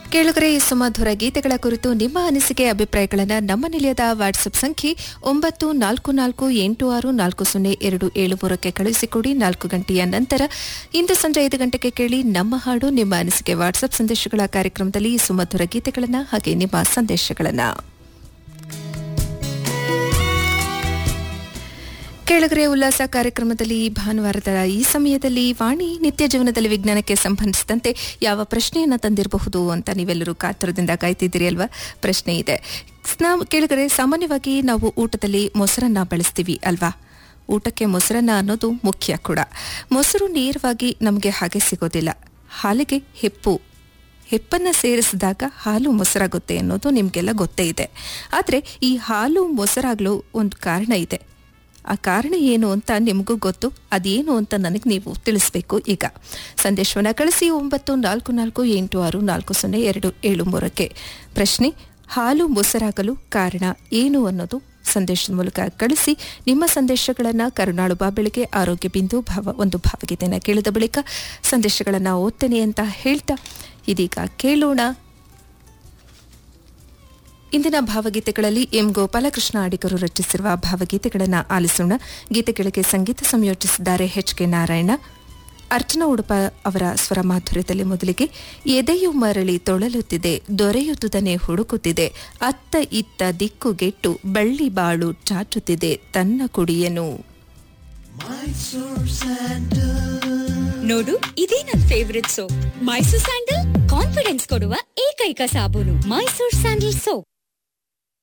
ಕೇಳುಗರೆ ಈ ಸುಮಧುರ ಗೀತೆಗಳ ಕುರಿತು ನಿಮ್ಮ ಅನಿಸಿಕೆ ಅಭಿಪ್ರಾಯಗಳನ್ನು ನಮ್ಮ ನಿಲಯದ ವಾಟ್ಸ್ಆಪ್ ಸಂಖ್ಯೆ ಒಂಬತ್ತು ನಾಲ್ಕು ನಾಲ್ಕು ಎಂಟು ಆರು ನಾಲ್ಕು ಸೊನ್ನೆ ಎರಡು ಏಳು ಮೂರಕ್ಕೆ ಕಳುಹಿಸಿಕೊಡಿ ನಾಲ್ಕು ಗಂಟೆಯ ನಂತರ ಇಂದು ಸಂಜೆ ಐದು ಗಂಟೆಗೆ ಕೇಳಿ ನಮ್ಮ ಹಾಡು ನಿಮ್ಮ ಅನಿಸಿಕೆ ವಾಟ್ಸ್ಆಪ್ ಸಂದೇಶಗಳ ಕಾರ್ಯಕ್ರಮದಲ್ಲಿ ಈ ಸುಮಧುರ ಗೀತೆಗಳನ್ನು ಹಾಗೆ ನಿಮ್ಮ ಸಂದೇಶಗಳನ್ನು ಕೇಳುಗರೆ ಉಲ್ಲಾಸ ಕಾರ್ಯಕ್ರಮದಲ್ಲಿ ಭಾನುವಾರದ ಈ ಸಮಯದಲ್ಲಿ ವಾಣಿ ನಿತ್ಯ ಜೀವನದಲ್ಲಿ ವಿಜ್ಞಾನಕ್ಕೆ ಸಂಬಂಧಿಸಿದಂತೆ ಯಾವ ಪ್ರಶ್ನೆಯನ್ನ ತಂದಿರಬಹುದು ಅಂತ ನೀವೆಲ್ಲರೂ ಕಾತುರದಿಂದ ಕಾಯ್ತಿದ್ದೀರಿ ಅಲ್ವಾ ಪ್ರಶ್ನೆ ಇದೆ ನಾವು ಕೇಳಿದರೆ ಸಾಮಾನ್ಯವಾಗಿ ನಾವು ಊಟದಲ್ಲಿ ಮೊಸರನ್ನ ಬಳಸ್ತೀವಿ ಅಲ್ವಾ ಊಟಕ್ಕೆ ಮೊಸರನ್ನ ಅನ್ನೋದು ಮುಖ್ಯ ಕೂಡ ಮೊಸರು ನೇರವಾಗಿ ನಮಗೆ ಹಾಗೆ ಸಿಗೋದಿಲ್ಲ ಹಾಲಿಗೆ ಹೆಪ್ಪು ಹೆಪ್ಪನ್ನು ಸೇರಿಸಿದಾಗ ಹಾಲು ಮೊಸರಾಗುತ್ತೆ ಅನ್ನೋದು ನಿಮಗೆಲ್ಲ ಗೊತ್ತೇ ಇದೆ ಆದರೆ ಈ ಹಾಲು ಮೊಸರಾಗಲು ಒಂದು ಕಾರಣ ಇದೆ ಆ ಕಾರಣ ಏನು ಅಂತ ನಿಮಗೂ ಗೊತ್ತು ಅದೇನು ಅಂತ ನನಗೆ ನೀವು ತಿಳಿಸ್ಬೇಕು ಈಗ ಸಂದೇಶವನ್ನು ಕಳಿಸಿ ಒಂಬತ್ತು ನಾಲ್ಕು ನಾಲ್ಕು ಎಂಟು ಆರು ನಾಲ್ಕು ಸೊನ್ನೆ ಎರಡು ಏಳು ಮೂರಕ್ಕೆ ಪ್ರಶ್ನೆ ಹಾಲು ಮೊಸರಾಗಲು ಕಾರಣ ಏನು ಅನ್ನೋದು ಸಂದೇಶದ ಮೂಲಕ ಕಳಿಸಿ ನಿಮ್ಮ ಸಂದೇಶಗಳನ್ನು ಕರುನಾಳು ಬಾಬೆಳಿಗೆ ಆರೋಗ್ಯ ಬಿಂದು ಭಾವ ಒಂದು ಭಾವಗೀತೆಯನ್ನು ಕೇಳಿದ ಬಳಿಕ ಸಂದೇಶಗಳನ್ನು ಓದ್ತೇನೆ ಅಂತ ಹೇಳ್ತಾ ಇದೀಗ ಕೇಳೋಣ ಇಂದಿನ ಭಾವಗೀತೆಗಳಲ್ಲಿ ಎಂ ಗೋಪಾಲಕೃಷ್ಣ ಅಡಿಗರು ರಚಿಸಿರುವ ಭಾವಗೀತೆಗಳನ್ನು ಆಲಿಸೋಣ ಗೀತೆಗಳಿಗೆ ಸಂಗೀತ ಸಂಯೋಜಿಸಿದ್ದಾರೆ ಎಚ್ ಕೆ ನಾರಾಯಣ ಅರ್ಚನಾ ಉಡುಪ ಅವರ ಸ್ವರ ಮಾಧುರ್ಯದಲ್ಲಿ ಮೊದಲಿಗೆ ಎದೆಯು ಮರಳಿ ತೊಳಲುತ್ತಿದೆ ದೊರೆಯುತ್ತದನೆ ಹುಡುಕುತ್ತಿದೆ ಅತ್ತ ಇತ್ತ ದಿಕ್ಕುಗೆಟ್ಟು ಬಳ್ಳಿ ಬಾಳು ಚಾಚುತ್ತಿದೆ ತನ್ನ ಕುಡಿಯನು ನೋಡು ಇದೇ ನನ್ favourite soap Mysore sandal confidence ಕೊಡುವ ಏಕೈಕ ಸಾಬೂನು ಮೈಸೂರ್ ಸ್ಯಾಂಡಲ್ ಸೋಪ್